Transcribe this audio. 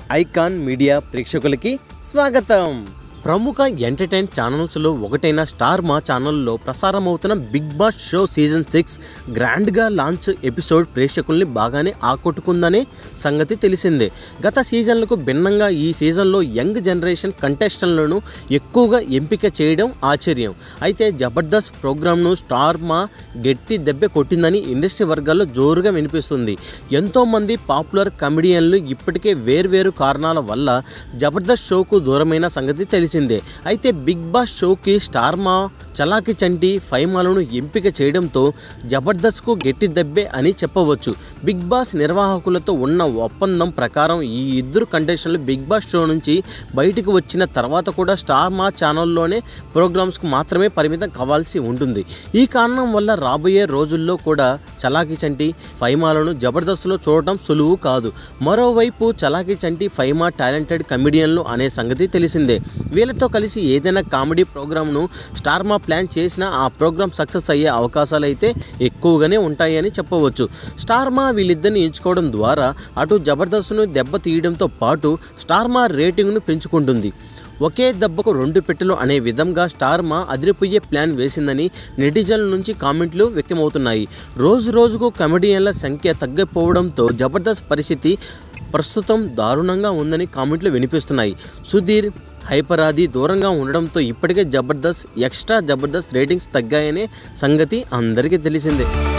icon media ప్రేక్షకులకి స్వాగతం ప్రముఖ ఎంటర్టైన్ ఛానల్స్లో ఒకటైన స్టార్ మా ఛానల్లో ప్రసారం అవుతున్న Bigg Boss show season six గ్రాండ్గా లాంచ్ ఎపిసోడ్ ప్రేక్షకుల్ని బాగానే ఆకట్టుకుందనే సంగతి తెలిసిందే గత సీజన్లకు భిన్నంగా ఈ సీజన్లో యంగ్ జనరేషన్ కంటెస్టెంట్లను ఎక్కువగా ఎంపిక చేయడం ఆశ్చర్యం అయితే జబర్దస్త్ ప్రోగ్రామ్ను స్టార్ మా గట్టి దెబ్బ కొట్టిందని ఇండస్ట్రీ వర్గాల్లో జోరుగా వినిపిస్తుంది ఎంతోమంది పాపులర్ కమెడియన్లు ఇప్పటికే వేర్వేరు కారణాల వల్ల జబర్దస్త్ షోకు దూరమైన సంగతి తెలిసిందే అయితే బిగ్ బాస్ షోకి స్టార్ మా చలాకి చంటి ఫైమాలను ఎంపిక చేయడంతో జబర్దస్త్కు గట్టి దెబ్బే అని చెప్పవచ్చు బిగ్ బాస్ నిర్వాహకులతో ఉన్న ఒప్పందం ప్రకారం ఈ ఇద్దరు కంటెస్టెంట్లు బిగ్ బాస్ షో నుంచి బయటికి వచ్చిన తర్వాత కూడా స్టార్ మా ఛానల్లోనే ప్రోగ్రామ్స్కు మాత్రమే పరిమితం కావాల్సి ఉంటుంది ఈ కారణం వల్ల రాబోయే రోజుల్లో కూడా చలాకి చంటి ఫైమాలను జబర్దస్త్లో చూడటం సులువు కాదు మరోవైపు చలాకి చంటి ఫైమా టాలెంటెడ్ కమెడియన్లు అనే సంగతి తెలిసిందే వీళ్ళతో కలిసి ఏదైనా కామెడీ ప్రోగ్రామ్ను స్టార్ మా ప్లాన్ చేసినా ఆ ప్రోగ్రామ్ సక్సెస్ అయ్యే అవకాశాలు అయితే ఎక్కువగానే ఉంటాయని చెప్పవచ్చు స్టార్ మా వీళ్ళిద్దరిని ఎంచుకోవడం ద్వారా అటు జబర్దస్త్ను దెబ్బ తీయడంతో పాటు స్టార్ మా రేటింగ్ను పెంచుకుంటుంది ఒకే దెబ్బకు రెండు పెట్టెలు అనే విధంగా స్టార్ మా అదిరిపోయే ప్లాన్ వేసిందని నెటిజన్ల నుంచి కామెంట్లు వ్యక్తమవుతున్నాయి రోజు రోజుకు కమెడియన్ల సంఖ్య తగ్గిపోవడంతో జబర్దస్త్ పరిస్థితి ప్రస్తుతం దారుణంగా ఉందని కామెంట్లు వినిపిస్తున్నాయి సుధీర్ హైపరాది దూరంగా ఉండడంతో ఇప్పటికే జబర్దస్త్ ఎక్స్ట్రా జబర్దస్త్ రేటింగ్స్ తగ్గాయనే సంగతి అందరికీ తెలిసిందే